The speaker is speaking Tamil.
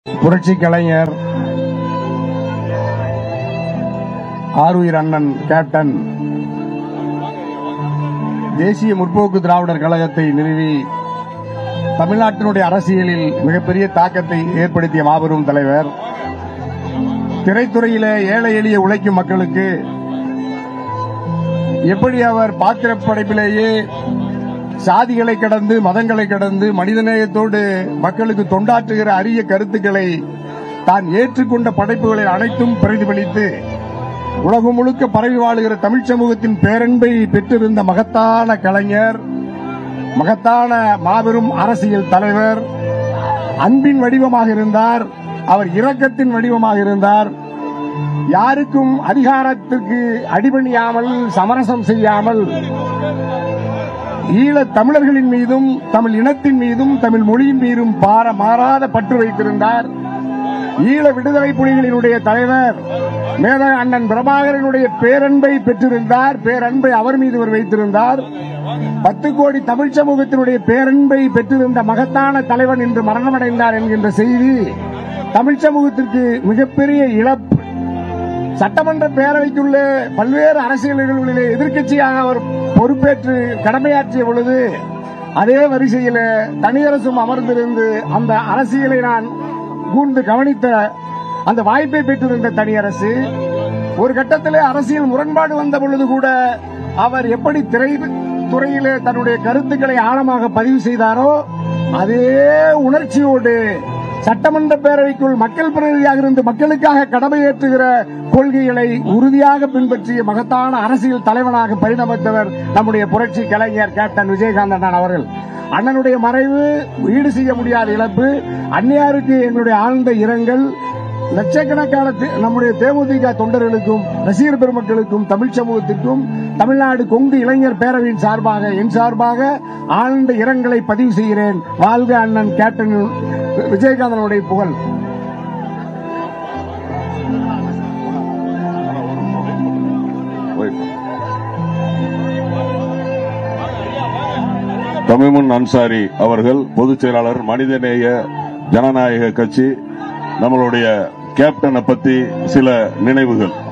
புரட்சி கலைஞர் ஆருயிர் அண்ணன் கேப்டன் தேசிய முற்போக்கு திராவிடர் கழகத்தை நிறுவி தமிழ்நாட்டினுடைய அரசியலில் மிகப்பெரிய தாக்கத்தை ஏற்படுத்திய மாபெரும் தலைவர் திரைத்துறையிலே ஏழை எளிய உழைக்கும் மக்களுக்கு எப்படி அவர் பாத்திர படைப்பிலேயே சாதிகளை கடந்து மதங்களை கடந்து மனிதநேயத்தோடு மக்களுக்கு தொண்டாற்றுகிற அரிய கருத்துக்களை தான் ஏற்றுக்கொண்ட படைப்புகளை அனைத்தும் பிரதிபலித்து உலகம் முழுக்க பரவி வாழுகிற தமிழ் சமூகத்தின் பேரன்பை பெற்றிருந்த மகத்தான கலைஞர் மகத்தான மாபெரும் அரசியல் தலைவர் அன்பின் வடிவமாக இருந்தார் அவர் இரக்கத்தின் வடிவமாக இருந்தார் யாருக்கும் அதிகாரத்திற்கு அடிபணியாமல் சமரசம் செய்யாமல் ஈழத் தமிழர்களின் மீதும் தமிழ் இனத்தின் மீதும் தமிழ் மொழியின் மீதும் பார மாறாத பற்று வைத்திருந்தார் ஈழ விடுதலை புலிகளினுடைய தலைவர் மேத அண்ணன் பிரபாகரனுடைய பேரன்பை பெற்றிருந்தார் பேரன்பை அவர் மீது அவர் வைத்திருந்தார் பத்து கோடி தமிழ் சமூகத்தினுடைய பேரன்பை பெற்றிருந்த மகத்தான தலைவன் இன்று மரணமடைந்தார் என்கின்ற செய்தி தமிழ் சமூகத்திற்கு மிகப்பெரிய இழப்பு சட்டமன்ற பேரவைக்குள்ளே பல்வேறு அரசியல்களிலே எதிர்க்கட்சியாக அவர் பொறுப்பேற்று கடமையாற்றிய பொழுது அதே வரிசையில் தனியரசும் அமர்ந்திருந்து அந்த அரசியலை நான் கூர்ந்து கவனித்த அந்த வாய்ப்பை பெற்றிருந்த தனியரசு ஒரு கட்டத்திலே அரசியல் முரண்பாடு வந்த பொழுது கூட அவர் எப்படி திரை துறையிலே தன்னுடைய கருத்துக்களை ஆழமாக பதிவு செய்தாரோ அதே உணர்ச்சியோடு சட்டமன்ற பேரவைக்குள் மக்கள் பிரதிநிதியாக இருந்து மக்களுக்காக கடமையேற்றுகிற கொள்கைகளை உறுதியாக பின்பற்றிய மகத்தான அரசியல் தலைவனாக பரிணமித்தவர் நம்முடைய புரட்சி கலைஞர் கேப்டன் விஜயகாந்த் அண்ணன் அவர்கள் அண்ணனுடைய மறைவு ஈடு செய்ய முடியாத இழப்பு அந்நியாருக்கு எங்களுடைய ஆழ்ந்த இரங்கல் லட்சக்கணக்கான தே- நம்முடைய தேமுதிக தொண்டர்களுக்கும் ரசிகர் பெருமக்களுக்கும் தமிழ் சமூகத்திற்கும் தமிழ்நாடு கொங்கு இளைஞர் பேரவையின் சார்பாக என் சார்பாக ஆழ்ந்த இரங்கலை பதிவு செய்கிறேன் வாழ்க அண்ணன் கேப்டன் விஜயகாந்தனுடைய புகழ் தமிமுன் அன்சாரி அவர்கள் பொதுச் செயலாளர் மனிதநேய ஜனநாயக கட்சி நம்மளுடைய கேப்டனை பத்தி சில நினைவுகள்